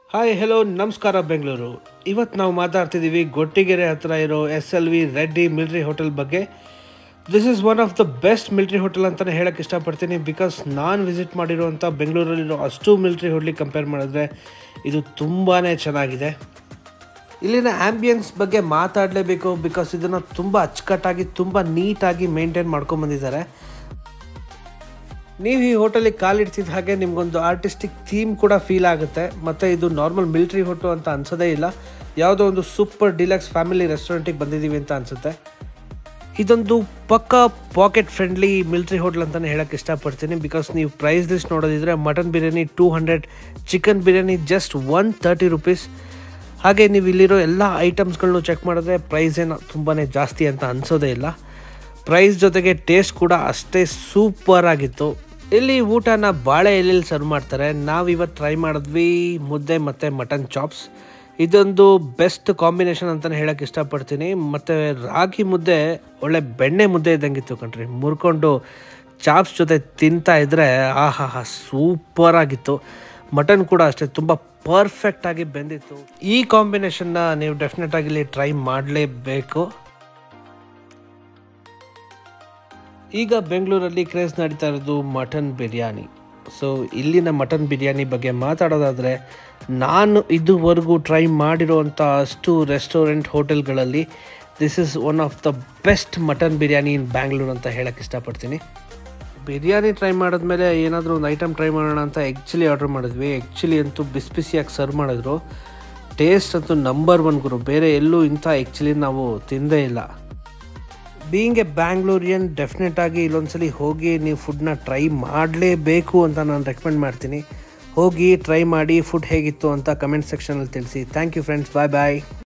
hi hello ನಮಸ್ಕಾರ ಬೆಂಗಳೂರು ಇವತ್ತು ನಾವು ಮಾತಾಡ್ತಿದ್ದೀವಿ ಗೊಟ್ಟಿಗೆರೆ ಹತ್ರ ಇರೋ S L V Reddy military hotel ಬಗ್ಗೆ this is one of the best military hotel ಅಂತಲೇ ಹೇಳಕ್ಕೆ ಇಷ್ಟಪಡ್ತೀನಿ ಬಿಕಾಸ್ ನಾನು ವಿಸಿಟ್ ಮಾಡಿರುವಂಥ ಬೆಂಗಳೂರಲ್ಲಿರೋ ಅಷ್ಟು ಮಿಲ್ಟ್ರಿ ಹೋಟ್ಲಿಗೆ ಕಂಪೇರ್ ಮಾಡಿದ್ರೆ ಇದು ತುಂಬಾ ಚೆನ್ನಾಗಿದೆ ಇಲ್ಲಿನ ಆ್ಯಂಬಿಯನ್ಸ್ ಬಗ್ಗೆ ಮಾತಾಡಲೇಬೇಕು ಬಿಕಾಸ್ ಇದನ್ನು ತುಂಬ ಅಚ್ಚುಕಟ್ಟಾಗಿ ತುಂಬ ನೀಟಾಗಿ ಮೇಂಟೈನ್ ಮಾಡ್ಕೊಂಬಂದಿದ್ದಾರೆ ನೀವು ಈ ಹೋಟೆಲಿಗೆ ಕಾಲಿಡ್ತಿದ್ದ ಹಾಗೆ ನಿಮ್ಗೊಂದು ಆರ್ಟಿಸ್ಟಿಕ್ ಥೀಮ್ ಕೂಡ ಫೀಲ್ ಆಗುತ್ತೆ ಮತ್ತು ಇದು ನಾರ್ಮಲ್ ಮಿಲ್ಟ್ರಿ ಹೋಟೆಲ್ ಅಂತ ಅನ್ಸೋದೇ ಇಲ್ಲ ಯಾವುದೋ ಒಂದು ಸೂಪರ್ ಡಿಲಕ್ಸ್ ಫ್ಯಾಮಿಲಿ ರೆಸ್ಟೋರೆಂಟಿಗೆ ಬಂದಿದ್ದೀವಿ ಅಂತ ಅನಿಸುತ್ತೆ ಇದೊಂದು ಪಕ್ಕ ಪಾಕೆಟ್ ಫ್ರೆಂಡ್ಲಿ ಮಿಲ್ಟ್ರಿ ಹೋಟ್ಲ್ ಅಂತಲೇ ಹೇಳಕ್ಕೆ ಇಷ್ಟಪಡ್ತೀನಿ ಬಿಕಾಸ್ ನೀವು ಪ್ರೈಸ್ ಲಿಸ್ಟ್ ನೋಡೋದಿದ್ರೆ mutton biryani two hundred chicken biryani just one thirty rupees ಹಾಗೆ ನೀವು ಇಲ್ಲಿರೋ ಎಲ್ಲ ಐಟಮ್ಸ್ಗಳನ್ನೂ ಚೆಕ್ ಮಾಡಿದ್ರೆ ಪ್ರೈಸ್ ಏನು ತುಂಬಾ ಜಾಸ್ತಿ ಅಂತ ಅನಿಸೋದೇ ಇಲ್ಲ ಪ್ರೈಸ್ ಜೊತೆಗೆ ಟೇಸ್ಟ್ ಕೂಡ ಅಷ್ಟೇ ಸೂಪರ್ ಆಗಿತ್ತು ಇಲ್ಲಿ ಊಟನ ಬಾಳೆ ಎಲೆಯಲ್ಲಿ ಸರ್ವ್ ಮಾಡ್ತಾರೆ ನಾವು ಇವತ್ತು ಟ್ರೈ ಮಾಡಿದ್ವಿ ಮುದ್ದೆ ಮತ್ತು ಮಟನ್ ಚಾಪ್ಸ್ ಇದೊಂದು ಬೆಸ್ಟ್ ಕಾಂಬಿನೇಷನ್ ಅಂತಲೇ ಹೇಳಕ್ಕೆ ಇಷ್ಟಪಡ್ತೀನಿ ಮತ್ತು ರಾಗಿ ಮುದ್ದೆ ಒಳ್ಳೆ ಬೆಣ್ಣೆ ಮುದ್ದೆ ಇದ್ದಂಗಿತ್ತು ಕಣ್ರಿ ಮುರ್ಕೊಂಡು ಚಾಪ್ಸ್ ಜೊತೆ ತಿಂತಾ ಇದ್ದರೆ ಆಹಾ ಹಾ ಸೂಪರ್ ಆಗಿತ್ತು ಮಟನ್ ಕೂಡ ಅಷ್ಟೇ ತುಂಬ ಪರ್ಫೆಕ್ಟಾಗಿ ಬೆಂದಿತ್ತು ಈ ಕಾಂಬಿನೇಷನ್ನ ನೀವು ಡೆಫಿನೆಟಾಗಿ ಇಲ್ಲಿ ಟ್ರೈ ಮಾಡಲೇಬೇಕು ಈಗ ಬೆಂಗಳೂರಲ್ಲಿ ಕ್ರೇಜ್ ನಡೀತಾ ಇರೋದು ಮಟನ್ ಬಿರಿಯಾನಿ ಸೊ ಇಲ್ಲಿನ ಮಟನ್ ಬಿರಿಯಾನಿ ಬಗ್ಗೆ ಮಾತಾಡೋದಾದರೆ ನಾನು ಇದುವರೆಗೂ ಟ್ರೈ ಮಾಡಿರೋವಂಥ ಅಷ್ಟು ರೆಸ್ಟೋರೆಂಟ್ ಹೋಟೆಲ್ಗಳಲ್ಲಿ this is one of the best mutton biryani in Bangalore ಅಂತ ಹೇಳಕ್ಕೆ ಇಷ್ಟಪಡ್ತೀನಿ ಬಿರಿಯಾನಿ ಟ್ರೈ ಮಾಡಿದ್ಮೇಲೆ ಏನಾದರೂ ಒಂದು ಐಟಮ್ ಟ್ರೈ ಮಾಡೋಣ ಅಂತ ಆ್ಯಕ್ಚುಲಿ ಆರ್ಡ್ರ್ ಮಾಡಿದ್ವಿ ಆ್ಯಕ್ಚುಲಿ ಅಂತೂ ಬಿಸಿ ಬಿಸಿಯಾಗಿ ಸರ್ವ್ ಮಾಡಿದ್ರು ಟೇಸ್ಟ್ ಅಂತೂ ನಂಬರ್ ಒನ್ ಗುರು ಬೇರೆ ಎಲ್ಲೂ ಇಂಥ ಆ್ಯಕ್ಚುಲಿ ನಾವು ತಿಂದೇ ಇಲ್ಲ ಬೀಯಿಂಗ್ ಎ ಬ್ಯಾಂಗ್ಳೂರಿಯನ್ ಡೆಫಿನೆಟ್ ಆಗಿ ಇಲ್ಲೊಂದ್ಸಲಿ ಹೋಗಿ ನೀವು ಫುಡ್ನ ಟ್ರೈ ಮಾಡಲೇಬೇಕು ಅಂತ ನಾನು ರೆಕಮೆಂಡ್ ಮಾಡ್ತೀನಿ ಹೋಗಿ ಟ್ರೈ ಮಾಡಿ ಫುಡ್ ಹೇಗಿತ್ತು ಅಂತ ಕಮೆಂಟ್ ಸೆಕ್ಷನಲ್ಲಿ ತಿಳಿಸಿ thank you friends bye bye